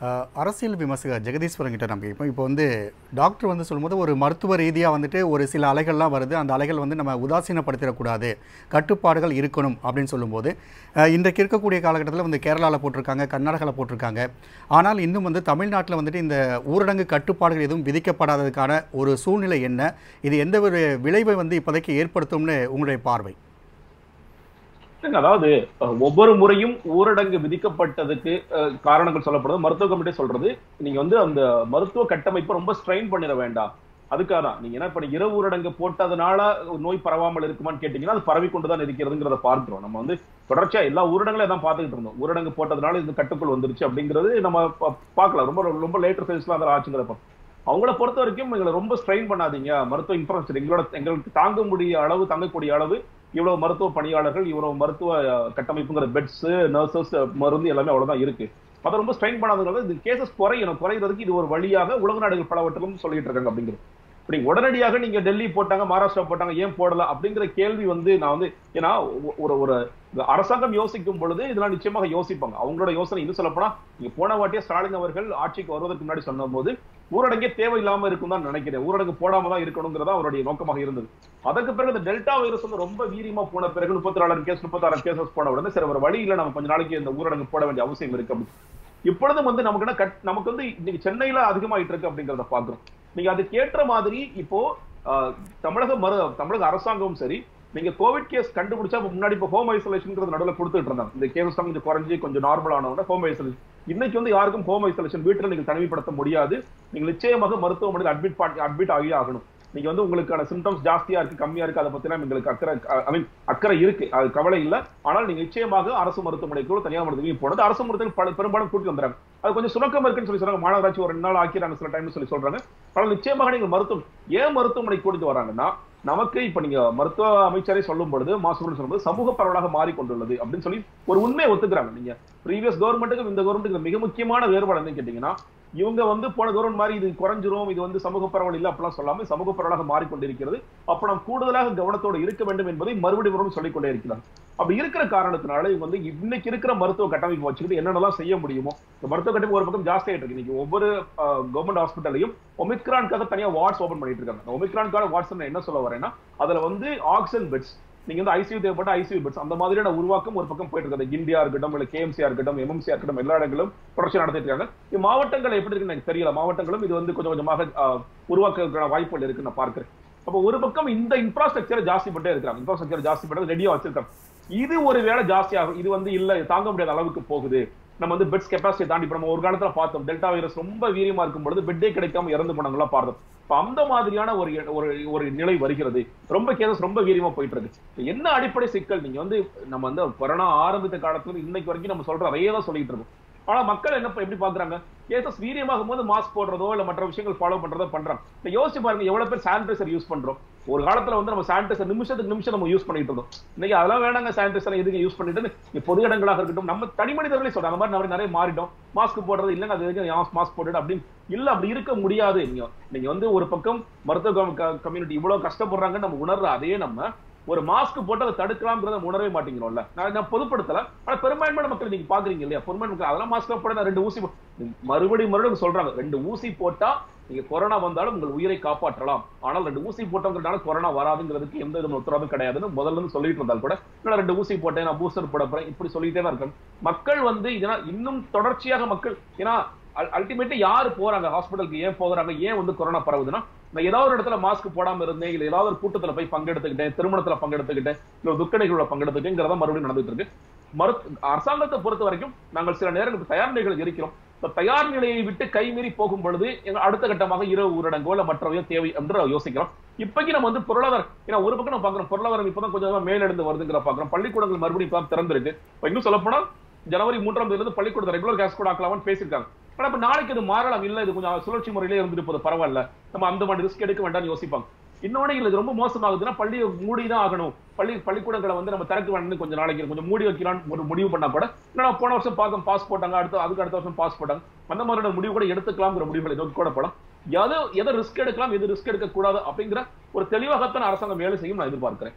அஹ், அரசியல் விமர்சகர் ஜெகதீஸ்வரன் கிட்ட நம்ம இப்போ இப்போ வந்து டாக்டர் வந்து சொல்லும்போது ஒரு மருத்துவ ரீதியாக வந்துட்டு ஒரு சில அலைகள்லாம் வருது அந்த அலைகள் வந்து நம்ம உதாசீனப்படுத்திடக்கூடாது கட்டுப்பாடுகள் இருக்கணும் அப்படின்னு சொல்லும்போது அஹ், இன்றைக்கு இருக்கக்கூடிய காலகட்டத்தில் வந்து கேரளாவில் போட்டிருக்காங்க கர்நாடகாவில் போட்டிருக்காங்க ஆனால் இன்னும் வந்து தமிழ்நாட்டில் வந்துட்டு இந்த ஊரடங்கு கட்டுப்பாடுகள் எதுவும் விதிக்கப்படாததுக்கான ஒரு சூழ்நிலை என்ன இது எந்த ஒரு விளைவை வந்து இப்போதைக்கு ஏற்படுத்தும்னு உங்களுடைய பார்வை இல்லைங்க, அதாவது அஹ், ஒவ்வொரு முறையும் ஊரடங்கு விதிக்கப்பட்டதுக்கு அஹ், காரணங்கள் சொல்லப்படுது மருத்துவ கமிட்டி சொல்றது நீங்க வந்து அந்த மருத்துவ கட்டமைப்பை ரொம்ப ஸ்ட்ரெயின் பண்ணிட வேண்டாம் அதுக்காக தான் நீங்க என்ன இப்ப இரவு ஊரடங்கு போட்டதுனால நோய் பரவாமல் இருக்குமான்னு கேட்டீங்கன்னா அது பரவி கொண்டுதான் இருக்கிறதுங்கிறத பார்க்கிறோம் நம்ம வந்து தொடர்ச்சியா எல்லா ஊரடங்களையும் தான் பார்த்துக்கிட்டு இருந்தோம் ஊரடங்கு போட்டதுனால இது கட்டுக்குள் வந்துருச்சு அப்படிங்கிறது நம்ம பா- பார்க்கலாம் ரொம்ப ரொம்ப லேட்டர் ஃபேஸ்ல அதில் ஆச்சுங்கிறப்ப அவங்கள பொறுத்த வரைக்கும் எங்களை ரொம்ப ஸ்ட்ரெயின் பண்ணாதீங்க மருத்துவ இன்ஃப்ராஸ்ட்ரக்சர் எங்களோட எங்களுக்கு தாங்க முடிய அளவு தாங்கக்கூடிய அளவு இவ்வளவு மருத்துவ பணியாளர்கள் இவ்வளவு மருத்துவ அஹ், கட்டமைப்புங்கிற பெட்ஸ் நர்சஸ் மருந்து எல்லாமே அவ்வளவுதான் இருக்கு அதை ரொம்ப ஸ்ட்ரெயின் பண்ணாததுனால இது கேசஸ் குறையணும் குறையிறதுக்கு இது ஒரு வழியாக உலக நாடுகள் பலவற்றிலும் சொல்லிட்டு இருக்காங்க அப்படிங்கிறது இப்படி உடனடியாக நீங்க டெல்லி போட்டாங்க மகாராஷ்டிரா போட்டாங்க ஏன் போடல அப்படிங்கிற கேள்வி வந்து நான் வந்து ஏன்னா ஒ- ஒரு ஒரு அரசாங்கம் யோசிக்கும் பொழுது இதெல்லாம் நிச்சயமாக யோசிப்பாங்க அவங்களோட யோசனை இது சொல்லப்போனா நீங்க போன வாட்டியே ஸ்டாலின் அவர்கள் ஆட்சிக்கு வருவதற்கு முன்னாடி சொன்னபோது ஊரடங்கே தேவையில்லாம இருக்கும் தான் நினைக்கிறேன் ஊரடங்கு போடாம தான் இருக்கணுங்கிறதா அவருடைய நோக்கமாக இருந்தது அதற்கு பிறகு இந்த டெல்டா வைரஸ் வந்து ரொம்ப வீரியமா போன பிறகு முப்பத்தி நாலு கேஸ் முப்பத்தாறு கேசஸ் போன உடனே சரி ஒரு வழி இல்ல நம்ம கொஞ்ச நாளைக்கு இந்த ஊரடங்கு போட வேண்டிய அவசியம் இருக்கு அப்படின்னு இப்பொழுதும் வந்து நமக்கு என்ன கட் நமக்கு வந்து இன்னைக்கு சென்னையில அதிகமாயிட்டு இருக்கு அப்படிங்கறத பாக்குறோம் நீங்க அதுக்கேற்ற மாதிரி இப்போ ஆஹ், தமிழக மரு தமிழக அரசாங்கமும் சரி நீங்க கோவிட் கேஸ் கண்டுபிடிச்சா இப்ப முன்னாடி இப்போ ஹோம் ஐசோலேஷன் நடுவில் கொடுத்துட்டு இருந்தாங்க இந்த கேசஸ் கொஞ்சம் குறைஞ்சு கொஞ்சம் நார்மல் ஆனவங்க ஹோம் ஐசோலேஷன் இன்னைக்கு வந்து யாருக்கும் ஹோம் ஐசோலேஷன் வீட்டில் நீங்க தனிமைப்படுத்த முடியாது நீங்க நிச்சயமாக மருத்துவமனையில் அட்மிட் அட்மிட் ஆகி ஆகணும் நீங்க வந்து உங்களுக்கான சிம்டம்ஸ் ஜாஸ்தியா இருக்கு கம்மியா இருக்கு அதை பத்திலாம் எங்களுக்கு அக்கறை ஐ மீன் அக்கறை இருக்கு அது கவலை இல்ல ஆனால் நீங்க நிச்சயமாக அரசு மருத்துவமனைக்கு தனியார் மருத்துவமனைக்கு போனது அரசு மருத்துவமனை பல- பெரும்பாலும் கூட்டி வந்துறாங்க அது கொஞ்சம் சுணக்கம் இருக்குன்னு சொல்லி சொல்றாங்க மாநகராட்சி ஒரு ரெண்டு நாள் ஆக்கிறாங்க சில டைம்னு சொல்லி சொல்றாங்க ஆனால் நிச்சயமாக நீங்க மருத்துவம் ஏன் மருத்துவமனைக்கு கூட்டிட்டு வராங்கன்னா நமக்கு இப்ப நீங்க மருத்துவ அமைச்சரை சொல்லும் பொழுது மாசுபடி சொல்லும்போது சமூக பரவலாக மாறிக்கொண்டுள்ளது அப்படின்னு சொல்லி ஒரு உண்மையை ஒத்துக்கிறாங்க நீங்க ப்ரீவியஸ் கவர்மெண்ட்டுக்கும் இந்த கவர்மெண்ட்டுக்கு மிக முக்கியமான வேறுபாடு என்னன்னு கேட்டீங்கன்னா இவங்க வந்து போன கவர்மெண்ட் மாதிரி இது குறைஞ்சிரும் இது வந்து சமூக பரவல் இல்ல அப்படிலாம் சொல்லாம சமூக பரவலாக மாறிக்கொண்டிருக்கிறது அப்ப நாம் கூடுதலாக கவனத்தோடு இருக்க வேண்டும் என்பதை மறுபடியும் மறுபடியும் சொல்லிக் கொண்டே இருக்கிறார் அப்படி இருக்கிற காரணத்தினால இவங்க வந்து இன்னைக்கு இருக்கிற மருத்துவ கட்டமைப்பு வச்சுக்கிட்டு என்னென்னலாம் செய்ய முடியுமோ இந்த மருத்துவ கட்டமைப்பு ஒரு பக்கம் ஜாஸ்தி ஆயிட்டு இருக்கு இன்னைக்கு ஒவ்வொரு கவர்மெண்ட் ஹாஸ்பிட்டலையும் ஒமிக்ரான்காக தனியா வார்ட்ஸ் ஓபன் பண்ணிட்டு இருக்காங்க ஒமிக்ரான்கான வார்ட்ஸ் நான் என்ன சொல்ல வரேன்னா அதுல வந்து ஆக்சிஜன் பெட்ஸ் நீங்க வந்து ஐசியூ தேவைப்பட்ட ஐசியூ பெட்ஸ் அந்த மாதிரியான உருவாக்கம் ஒரு பக்கம் போயிட்டு இருக்காது இந்தியா இருக்கட்டும் இல்ல கேஎம்சியா இருக்கட்டும் எம்எம்சியா இருக்கட்டும் எல்லா இடங்களும் தொடர்ச்சி நடத்திட்டு இருக்காங்க இது மாவட்டங்கள் எப்படி இருக்குன்னு எனக்கு தெரியல மாவட்டங்களும் இது வந்து கொஞ்சம் கொஞ்சமாக ஆஹ், உருவாக்குறதுக்கான வாய்ப்புகள் இருக்கு நான் பார்க்கிறேன் அப்போ ஒரு பக்கம் இந்த இன்ஃப்ராஸ்ட்ரக்சர் ஜாஸ்தி பண்ணிட்டே இருக்காங்க இன்ஃப்ராஸ்ட்ரக்சர் ஜாஸ்தி பண்ணது ரெடியா வச்சிருக்காங்க இது ஒரு வேளை ஜாஸ்தி ஆகும் இது வந்து இல்ல இது தாங்க முடியாத அளவுக்கு போகுது நம்ம வந்து பெட்ஸ் கெப்பாசிட்டி தாண்டி இப்ப நம்ம ஒரு காலத்துல பார்த்தோம் டெல்டா வைரஸ் ரொம்ப வீரியமா இருக்கும் பொழுது பெட்டே கிடைக்காம இறந்து போனவங்களா பார்த்தோம் இப்ப அந்த மாதிரியான ஒரு ஒரு ஒரு நிலை வருகிறது ரொம்ப கேசஸ் ரொம்ப வீரியமா போயிட்டு இருக்கு இப்ப என்ன அடிப்படை சிக்கல் நீங்க வந்து நம்ம வந்து கொரோனா ஆரம்பித்த காலத்துல இருந்து இன்னைக்கு வரைக்கும் நம்ம சொல்ற அதையே தான் சொல்லிட்டு இருக்கோம் ஆனா மக்கள் என்ன எப்படி பாக்குறாங்க கேசஸ் வீரியமாகும் போது மாஸ்க் போடுறதோ இல்ல மற்ற விஷயங்கள் ஃபாலோ பண்றதோ பண்றாங்க இப்ப யோசிச்சு பாருங்க எவ்வளவு பேர் சானிடைசர் யூஸ் பண்றோம் ஒரு காலத்துல வந்து நம்ம சானிடைசர் நிமிஷத்துக்கு நிமிஷம் நம்ம யூஸ் பண்ணிட்டு இருந்தோம் இன்னைக்கு அதெல்லாம் வேணாங்க சானிடைசர் எதுக்கு யூஸ் பண்ணிட்டு இங்க பொது இடங்களாக இருக்கட்டும் நம்ம தனி மனிதர்களே சொல்றோம் அந்த மாதிரி நம்ம நிறைய மாறிட்டோம் மாஸ்க் போடுறது இல்லைங்க அது வரைக்கும் மாஸ்க் போட்டுட்டு அப்படின்னு இல்ல அப்படி இருக்க முடியாது நீங்க நீங்க வந்து ஒரு பக்கம் மருத்துவ கம்யூனிட்டி இவ்வளவு கஷ்டப்படுறாங்கன்னு நம்ம உணர்ற அதே நம்ம ஒரு மாஸ்க் போட்டு அதை தடுக்கலாம்ங்கிறத நம்ம உணரவே மாட்டேங்கிறோம்ல நான் நான் பொதுப்படுத்தல ஆனா பெரும்பான்மையான மக்கள் நீங்க பாக்குறீங்க இல்லையா பெரும்பான்மை மக்கள் அதெல்லாம் மாஸ்க் போட நான் ரெண்டு ஊசி போ- மறுபடியும் மறுபடியும் சொல்றாங்க ரெண்டு ஊசி போட்டா நீங்க கொரோனா வந்தாலும் உங்கள் உயிரை காப்பாற்றலாம் ஆனால் ரெண்டு ஊசி போட்டவங்கனால கொரோனா வராதுங்கிறதுக்கு எந்த விதமான உத்தரவும் கிடையாதுன்னு முதல்ல இருந்து சொல்லிட்டு இருந்தால் கூட நான் ரெண்டு ஊசி போட்டேன் நான் பூஸ்டர் போட போறேன் இப்படி சொல்லிட்டே தான் இருக்கேன் மக்கள் வந்து இதனால் இன்னும் தொடர்ச்சியாக மக்கள் ஏன்னா அல்டிமேட்டா யாரு போறாங்க ஹாஸ்பிட்டலுக்கு ஏன் போகிறாங்க ஏன் வந்து கொரோனா பரவுதுன்னா நான் ஏதாவது ஒரு இடத்துல மாஸ்க் போடாம இருந்தேன் இல்ல ஏதாவது ஒரு கூட்டத்துல போய் பங்கெடுத்துக்கிட்டேன் திருமணத்துல பங்கெடுத்துக்கிட்டேன் இல்ல ஒரு துக்க நிகழ்வுல பங்கெடுத்துக்கிட்டேங்கிறத மறுபடியும் நடந்துட்டு இருக்கு மருத்து அரசாங்கத்தை பொறுத்த வரைக்கும் நாங்கள் சில நேரங்களுக்கு தயார் நிலைகள் இருக்கிறோம் இந்த தயார் நிலையை விட்டு கைமீறி போகும் பொழுது எங்க அடுத்த கட்டமாக இரவு ஊரடங்கோ இல்ல மற்றவையோ தேவை என்று யோசிக்கிறோம் இப்போக்கி நம்ம வந்து பொருளாதாரம் ஏன்னா ஒரு பக்கம் நம்ம பாக்குறோம் பொருளாதாரம் இப்பதான் கொஞ்சம் கொஞ்சமா மேலெழுந்து வருதுங்கிற பாக்குறோம் பள்ளிக்கூடங்கள் மறுபடியும் இப்பதான் திறந்திருக்கு இப்ப இன்னும் சொல்ல போனா ஜனவரி மூன்றாம் தேதியில இருந்து பள்ளிக்கூடத்தை ரெகுலர் கேஸ் கூட ஆக்கலாம்னு பேசியிருக்காங்க ஆனா இப்ப நாளைக்கு இது மாறலாம் இல்ல இது கொஞ்சம் சுழற்சி முறையிலே இருந்துட்டு போகுது பரவாயில்ல நம்ம அந்த மாதிரி ரிஸ்க் எடுக்க வேண்டாம்னு யோசிப்பாங்க இன்னொன்னு இல்ல இது ரொம்ப மோசமாகுதுன்னா பள்ளியை மூடி தான் ஆகணும் பள்ளி பள்ளிக்கூடங்களை வந்து நம்ம திறக்க வேணும்னு கொஞ்சம் நாளைக்கு கொஞ்சம் மூடி வைக்கலாம்னு ஒரு முடிவு பண்ணா கூட ஏன்னா போன வருஷம் பார்த்தோம் பாஸ் போட்டாங்க அடுத்த அதுக்கு அடுத்த வருஷம் பாஸ் போட்டாங்க அந்த மாதிரியான முடிவு கூட எடுத்துக்கலாம்ங்கிற முடிவுகளை நோக்கி கூட போலாம் எது எதை ரிஸ்க் எடுக்கலாம் எது ரிஸ்க் எடுக்க கூடாது அப்படிங்கிற ஒரு தெளிவாகத்தான் அரசாங்கம் வேலை செய்யும் நான் எதிர்பார்க்கிறேன்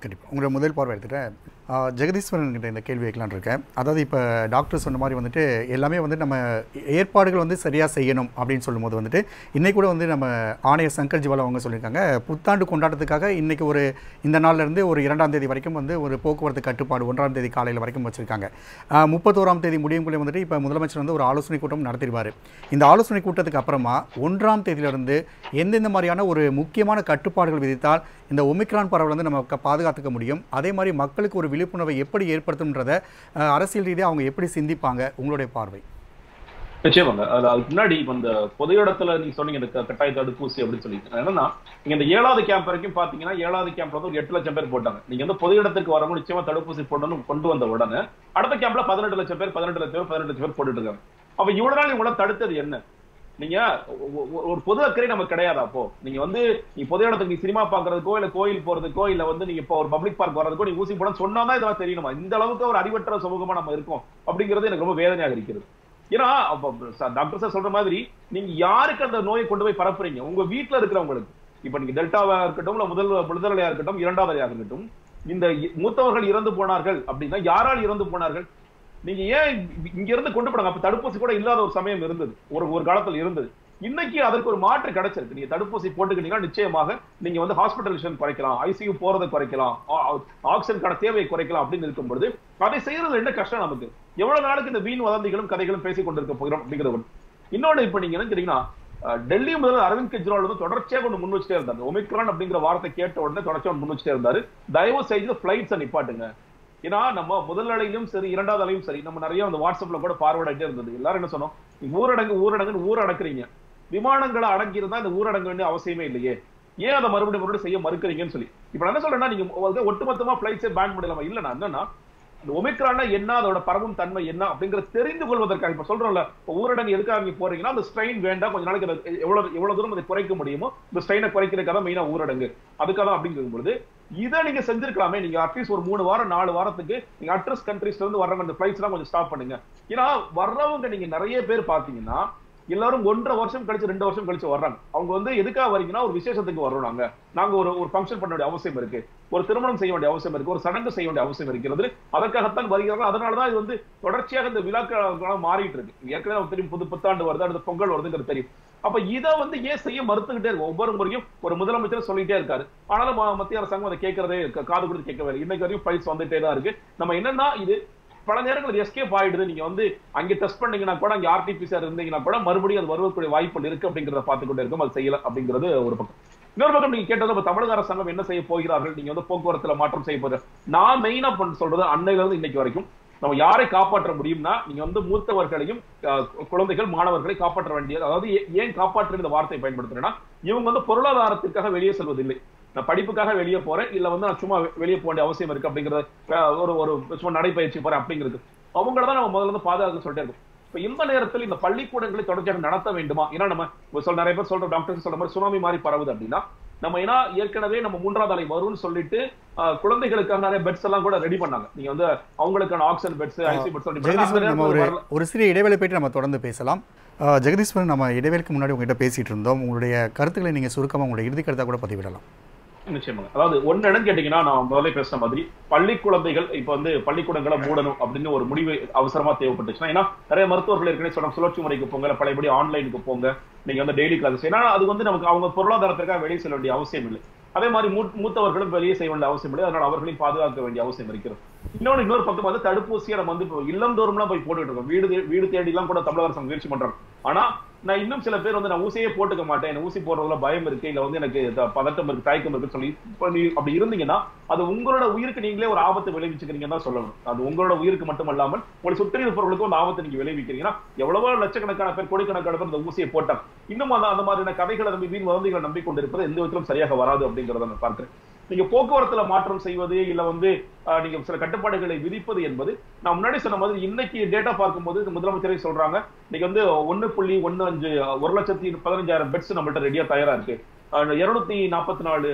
கண்டிப்பாக உங்களோட முதல் பார்வை எடுத்துட்டேன் ஆஹ் ஜெகதீஸ்வரன் கிட்ட இந்த கேள்வி வைக்கலான்னு இருக்கேன் அதாவது இப்போ டாக்டர் சொன்ன மாதிரி வந்துட்டு எல்லாமே வந்து நம்ம ஏற்பாடுகள் வந்து சரியாக செய்யணும் அப்படின்னு சொல்லும்போது வந்துட்டு இன்னைக்கு கூட வந்து நம்ம ஆணையர் சங்கர் ஜிவால் அவங்க சொல்லியிருக்காங்க புத்தாண்டு கொண்டாட்டத்துக்காக இன்னைக்கு ஒரு இந்த நாள்ல இருந்து ஒரு இரண்டாம் தேதி வரைக்கும் வந்து ஒரு போக்குவரத்து கட்டுப்பாடு ஒன்றாம் தேதி காலையில் வரைக்கும் வச்சிருக்காங்க ஆஹ் முப்பத்தோராம் தேதி முடியும்குள்ளே வந்துட்டு இப்போ முதலமைச்சர் வந்து ஒரு ஆலோசனை கூட்டம் நடத்திடுவார் இந்த ஆலோசனை கூட்டத்துக்கு அப்புறமா ஒன்றாம் தேதியிலிருந்து எந்தெந்த மாதிரியான ஒரு முக்கியமான கட்டுப்பாடுகள் விதித்தால் இந்த ஒமிக்ரான் பரவல் வந்து நம்ம க- பாதுகாத்துக்க முடியும் அதே மாதிரி மக்களுக்கு ஒரு விழிப்புணர்வை எப்படி ஏற்படுத்தும்ன்றத அஹ், அரசியல் ரீதியாக அவங்க எப்படி சிந்திப்பாங்க உங்களுடைய பார்வை நிச்சயமாங்க அதுல அதுக்கு முன்னாடி இப்ப இந்த பொது இடத்துல நீங்க சொன்னீங்க இந்த க- கட்டாய தடுப்பூசி அப்படின்னு சொல்லிட்டு என்னன்னா நீங்க இந்த ஏழாவது கேம்ப் வரைக்கும் பாத்தீங்கன்னா ஏழாவது கேம்ப்ல வந்து ஒரு எட்டு லட்சம் பேர் போட்டாங்க நீங்க வந்து பொது இடத்துக்கு வரவங்க நிச்சயமா தடுப்பூசி போடணும்னு கொண்டு வந்த உடனே அடுத்த கேம்ப்ல பதினெட்டு லட்சம் பேர் பதினெட்டு லட்சம் பேர் பதினெட்டு லட்சம் பேர் போட்டுட்டு இருக்காங்க அப்ப இவ்வளவு நாள் இவங்கள தடுத்தது என்ன நீங்க ஒ- ஒ- ஒரு பொது அக்கறை நமக்கு கிடையாது அப்போ நீங்க வந்து நீ பொது இடத்துக்கு நீ சினிமா பாக்குறதுக்கோ இல்ல கோயில் போறதுக்கோ இல்ல வந்து நீங்க இப்போ ஒரு பப்ளிக் பார்க் வர்றதுக்கோ நீ ஊசி போட சொன்னாதான் இதெல்லாம் தெரியணுமா இந்த அளவுக்கு ஒரு அறிவற்ற சமூகமா நம்ம இருக்கோம் அப்படிங்கிறது எனக்கு ரொம்ப வேதனையாக இருக்கிறது ஏன்னா அப்ப ச- டாக்டர் சார் சொல்ற மாதிரி நீங்க யாருக்கு அந்த நோயை கொண்டு போய் பரப்புறீங்க உங்க வீட்டுல இருக்கிறவங்களுக்கு இப்ப நீங்க டெல்டாவா இருக்கட்டும் இல்ல முதல் முதலையா இருக்கட்டும் இரண்டாவது அலையா இருக்கட்டும் இந்த இ- மூத்தவர்கள் இறந்து போனார்கள் அப்படின்னா யாரால் இறந்து போனார்கள் நீங்க ஏன் இ- இங்க இருந்து கொண்டு போனாங்க அப்ப தடுப்பூசி கூட இல்லாத ஒரு சமயம் இருந்தது ஒரு ஒரு காலத்துல இருந்தது இன்னைக்கு அதற்கு ஒரு மாற்று கிடைச்சிருக்கு நீங்க தடுப்பூசி போட்டுக்கிட்டீங்கன்னா நிச்சயமாக நீங்க வந்து ஹாஸ்பிட்டலேஷன் குறைக்கலாம் ஐசியூ போறதை குறைக்கலாம் ஆ- ஆ- ஆக்சிஜனுக்கான தேவையை குறைக்கலாம் அப்படின்னு இருக்கும் பொழுது அதை செய்யறது என்ன கஷ்டம் நமக்கு எவ்வளவு நாளுக்கு இந்த வீண் வதந்திகளும் கதைகளும் பேசிக் கொண்டிருக்க போகிறோம் அப்படிங்கிறது ஒண்ணு. இன்னொன்னு இப்ப நீங்க என்ன கேட்டீங்கன்னா அஹ், டெல்லி முதல்வர் அரவிந்த் கெஜ்ரிவால் வந்து தொடர்ச்சியாக ஒன்று முன் வச்சுட்டே இருந்தாரு ஒமிக்ரான் அப்படிங்கிற வார்த்தை கேட்ட உடனே தொடர்ச்சியாக ஒண்ணு முன் வச்சுட்டே இருந்தாரு தயவு செய்து பிளைட்ஸை நிப்பாட்டுங்க ஏன்னா நம்ம முதல் அலையிலும் சரி இரண்டாவது அலையும் சரி நம்ம நிறைய அந்த வாட்ஸ்அப்ல கூட பார்வர்ட் ஆகிட்டே இருந்தது எல்லாரும் என்ன சொன்னோம் நீங்க ஊரடங்கு ஊரடங்குன்னு ஊர் அடக்குறீங்க விமானங்களை அடக்கி இருந்தா இந்த ஊரடங்கு வேண்டிய அவசியமே இல்லையே ஏன் அதை மறுபடியும் மறுபடியும் செய்ய மறுக்கிறீங்கன்னு சொல்லி இப்ப நான் என்ன சொல்றேன்னா நீங்க வந்து ஒட்டுமொத்தமா பிளைட்ஸே பேன் பண்ணிடலாமா இல்ல நான் என்னன்னா இந்த ஒமிக்ரானா என்ன அதோட பரவும் தன்மை என்ன அப்படிங்கறது தெரிந்து கொள்வதற்காக இப்ப சொல்றோம்ல இப்ப ஊரடங்கு எதுக்காக நீங்க போறீங்கன்னா அந்த ஸ்ட்ரெயின் வேண்டாம் கொஞ்ச நாளைக்கு அதை எவ்வளவு எவ்வளவு தூரம் அதை குறைக்க முடியுமோ இந்த ஸ்ட்ரெயினை குறைக்கிறதுக்காக மெயினா ஊரடங்கு அதுக்காக தான் அப்படிங்கும் பொழுது இதை நீங்க செஞ்சிருக்கலாமே நீங்க அட்லீஸ்ட் ஒரு மூணு வாரம் நாலு வாரத்துக்கு நீங்க அட்ரஸ் கண்ட்ரீஸ்ல இருந்து வர்றவங்க அந்த ஃபிளைட்ஸ் எல்லாம் கொஞ்சம் ஸ்டாப் பண்ணுங்க ஏன்னா வர்றவங்க நீங்க நிறைய பேர் பாத்தீங்கன்னா எல்லாரும் ஒன்றரை வருஷம் கழிச்சு ரெண்டு வருஷம் கழிச்சு வர்றாங்க அவங்க வந்து எதுக்காக வரீங்கன்னா ஒரு விசேஷத்துக்கு வர்றோம் நாங்க நாங்க ஒரு ஒரு ஃபங்க்ஷன் பண்ண வேண்டிய அவசியம் இருக்கு ஒரு திருமணம் செய்ய வேண்டிய அவசியம் இருக்கு ஒரு சடங்கு செய்ய வேண்டிய அவசியம் இருக்கிறது அதற்காகத்தான் வருகிறார்கள் அதனாலதான் இது வந்து தொடர்ச்சியாக இந்த விழாக்கள் மாறிட்டு இருக்கு ஏற்கனவே நமக்கு தெரியும் புது புத்தாண்டு வருது அடுத்த பொங்கல் வருதுங்கிறது தெரியும் அப்ப இதை வந்து ஏன் செய்ய மறுத்துக்கிட்டே இருக்கும் ஒவ்வொரு முறையும் ஒரு முதலமைச்சர் சொல்லிட்டே இருக்காரு ஆனாலும் ம- மத்திய அரசாங்கம் அதை கேட்கறதே க- காது கொடுத்து கேட்கவே இல்லை இன்னைக்கு வரையும் பைல்ஸ் வந்துட்டே தான் இருக்கு நம்ம என்னன்னா இது பல நேரங்கள் எஸ்கேப் ஆயிடுது நீங்க வந்து அங்க டெஸ்ட் பண்ணீங்கன்னா கூட அங்க ஆர்டிபிசிஆர் இருந்தீங்கன்னா கூட மறுபடியும் அது வருவதற்குரிய வாய்ப்புகள் இருக்கு அப்படிங்கறத பார்த்து கொண்டே இருக்கும் அது செய்யல அப்படிங்கிறது ஒரு பக்கம் இன்னொரு பக்கம் நீங்க கேட்டது இப்ப தமிழக அரசாங்கம் என்ன செய்ய போகிறார்கள் நீங்க வந்து போக்குவரத்துல மாற்றம் செய்ய போகிற நான் மெயினா பண்ண சொல்றது அன்னையில இருந்து இன்னைக்கு வரைக்கும் நம்ம யாரை காப்பாற்ற முடியும்னா நீங்க வந்து மூத்தவர்களையும் அஹ், குழந்தைகள் மாணவர்களை காப்பாற்ற வேண்டியது அதாவது ஏ- ஏன் காப்பாற்ற இந்த வார்த்தையை பயன்படுத்துறேன்னா இவங்க வந்து பொருளாதாரத்திற்காக வெளியே செல்வதில்லை நான் படிப்புக்காக வெளியே போறேன் இல்ல வந்து நான் சும்மா வெ- வெளியே போக வேண்டிய அவசியம் இருக்கு அப்படிங்கறது அஹ், ஒரு ஒரு சும்மா நடைப்பயிற்சி போறேன் அப்படிங்கிறது அவங்கள தான் நம்ம முதல்ல இருந்து பாதுகாக்க சொல்லிட்டே இருக்கோம் இப்ப இந்த நேரத்தில் இந்த பள்ளிக்கூடங்களை தொடர்ச்சியாக நடத்த வேண்டுமா ஏன்னா நம்ம இப்ப சொல்ல நிறைய பேர் சொல்ற டாக்டர் சொல்ற மாதிரி சுனாமி மாதிரி பரவுது அப்படின்னா நம்ம ஏன்னா ஏற்கனவே நம்ம மூன்றாவது அலை வரும்னு சொல்லிட்டு அஹ், குழந்தைகளுக்காக நிறைய பெட்ஸ் எல்லாம் கூட ரெடி பண்ணாங்க நீங்க வந்து அவங்களுக்கான oxygen beds IC beds Jagadeeswaran நம்ம ஒரு ஒரு சிறிய இடைவேளை போயிட்டு நம்ம தொடர்ந்து பேசலாம் ஆஹ் ஜெகதீஸ்வரன் நம்ம இடைவேளைக்கு முன்னாடி உங்ககிட்ட பேசிட்டு இருந்தோம் உங்களுடைய கருத்துக்களை நீங்கள் சுருக்கமாக உங்களுடைய இறுதி கருத்தாக கூட பதிவிடலாம் நிச்சயமாக அதாவது ஒன்னு இடம் கேட்டீங்கன்னா நான் முதல்ல பேசுன மாதிரி பள்ளி குழந்தைகள் இப்ப வந்து பள்ளிக்கூடங்களை மூடணும் அப்படின்னு ஒரு முடிவு அவசரமா தேவைப்பட்டுச்சுன்னா ஏன்னா நிறைய மருத்துவர்கள் ஏற்கனவே சொன்ன சுழற்சி முறைக்கு போங்க இல்ல பழையபடி ஆன்லைனுக்கு போங்க நீங்க வந்து டெய்லி கிளாஸஸ் ஏன்னா அது வந்து நமக்கு அவங்க பொருளாதாரத்திற்காக வெளியே செல்ல வேண்டிய அவசியம் இல்லை அதே மாதிரி மூ- மூத்தவர்களும் வெளியே செய்ய வேண்டிய அவசியம் இல்லை அதனால அவர்களையும் பாதுகாக்க வேண்டிய அவசியம் இருக்கிறது இன்னொன்னு இன்னொரு பக்கம் வந்து தடுப்பூசியை நம்ம வந்து இப்போ இல்லந்தோறும்லாம் போய் போட்டுட்டு இருக்கோம் வீடு தே- வீடு தேடி எல்லாம் கூட தமிழக அரசு முயற்சி பண்றாங்க ஆனா நான் இன்னும் சில பேர் வந்து நான் ஊசியே போட்டுக்க மாட்டேன் எனக்கு ஊசி போடுறதுல பயம் இருக்கு இல்ல வந்து எனக்கு த- பதட்டம் இருக்கு தயக்கம் இருக்குன்னு சொல்லி இப்ப நீ அப்படி இருந்தீங்கன்னா அது உங்களோட உயிருக்கு நீங்களே ஒரு ஆபத்து விளைவிச்சுக்கிறீங்கன்னு தான் சொல்லணும் அது உங்களோட உயிருக்கு மட்டும் அல்லாமல் உங்களை சுற்றி இருப்பவர்களுக்கும் ஒரு ஆபத்து நீங்க விளைவிக்கிறீங்கன்னா எவ்வளவோ லட்சக்கணக்கான பேர் கோடிக்கணக்கான பேர் இந்த ஊசியை போட்டாங்க இன்னும் அந்த அந்த மாதிரியான கதைகளை நம்பி வீண் வதந்திகளை நம்பிக்கொண்டிருப்பது எந்த விதத்திலும் சரியாக வராது அப்படிங்கறத நான் பார்க்கிறேன் நீங்க போக்குவரத்துல மாற்றம் செய்வது இல்ல வந்து ஆஹ், நீங்க சில கட்டுப்பாடுகளை விதிப்பது என்பது நான் முன்னாடி சொன்ன மாதிரி இன்னைக்கு டேட்டா பார்க்கும்போது இந்த முதலமைச்சரே சொல்றாங்க இன்னைக்கு வந்து ஒண்ணு புள்ளி ஒண்ணு அஞ்சு ஒரு லட்சத்தி பதினஞ்சாயிரம் பெட்ஸ் நம்மள்ட்ட ரெடியா தயாரா இருக்கு இருநூத்தி நாற்பத்தி நாலு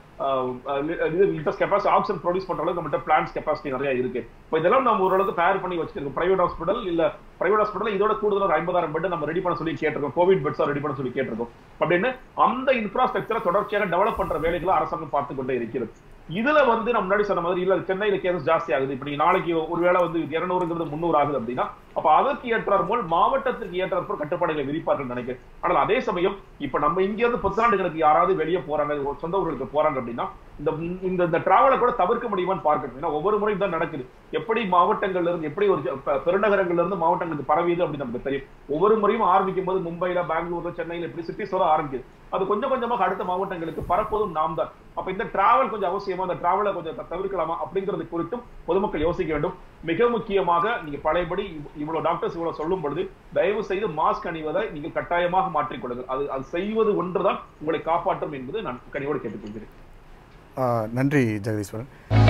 லிட்டர்ஸ் கெப்பாசிட்டி ஆக்சிஜன் ப்ரொடியூஸ் பண்ற அளவுக்கு நம்மகிட்ட பிளான்ஸ் கெப்பாசிட்டி நிறைய இருக்கு இப்போ இதெல்லாம் நம்ம ஓரளவுக்கு தயார் பண்ணி வச்சிருக்கோம் பிரைவேட் ஹாஸ்பிட்டல் இல்ல பிரைவேட் ஹாஸ்பிட்டல் இதோட கூடுதல் ஒரு ஐம்பதாயிரம் பெட் நம்ம ரெடி பண்ண சொல்லி கேட்டிருக்கோம் கோவிட் பெட்ஸா ரெடி பண்ண சொல்லி கேட்டிருக்கோம் அப்படின்னு அந்த இன்ஃப்ராஸ்ட்ரக்சரை தொடர்ச்சியாக டெவலப் பண்ற வேலைகளை அரசாங்கம் பார்த்து கொண்டே இருக்கிறது இதுல வந்து நம்ம முன்னாடி சொன்ன மாதிரி இல்ல சென்னையில கேசஸ் ஜாஸ்தி ஆகுது இப்ப நீங்க நாளைக்கு ஒருவேளை வந்து இருநூறுங்கிறது முந்நூறு ஆகுது அப்படின்னா அப்ப அதற்கு ஏற்றார் போல் மாவட்டத்துக்கு ஏற்றார் போல் கட்டுப்பாடுகளை விதிப்பார்கள் நினைக்கிறேன் ஆனால் அதே சமயம் இப்ப நம்ம இங்க இருந்து புத்தாண்டுகளுக்கு யாராவது வெளியே போறாங்க ஒரு சொந்த ஊர்களுக்கு போறாங்க அப்படின்னா இந்த இந்த இந்த டிராவலை கூட தவிர்க்க முடியுமான்னு பார்க்கணும் ஏன்னா ஒவ்வொரு முறையும் தான் நடக்குது எப்படி மாவட்டங்கள்ல இருந்து எப்படி ஒரு ஜ- பெ- பெருநகரங்கள்ல இருந்து மாவட்டங்களுக்கு பரவியது அப்படின்னு நமக்கு தெரியும் ஒவ்வொரு முறையும் ஆரம்பிக்கும் போது மும்பைல பெங்களூர்ல சென்னையில இப்படி சிட்டிஸ் வர ஆரம்பிக்குது அது கொஞ்சம் கொஞ்சமாக அடுத்த மாவட்டங்களுக்கு பரப்பதும் நாம் தான் அப்ப இந்த டிராவல் கொஞ்சம் அவசியமா அந்த டிராவலை கொஞ்சம் த- தவிர்க்கலாமா அப்படிங்கிறது குறித்தும் பொதுமக்கள் யோசிக்க வேண்டும் மிக முக்கியமாக நீங்க பழையபடி இவ்- இவ்வளவு டாக்டர்ஸ் இவ்வளவு சொல்லும் பொழுது தயவு செய்து மாஸ்க் அணிவதை நீங்கள் கட்டாயமாக மாற்றிக்கொள்ளுங்கள் அது அது செய்வது ஒன்றுதான் உங்களை காப்பாற்றும் என்பது நான் கனிவோடு கேட்டுக்கொள்கிறேன் ஆ, நன்றி ஜெகதீஸ்வரன்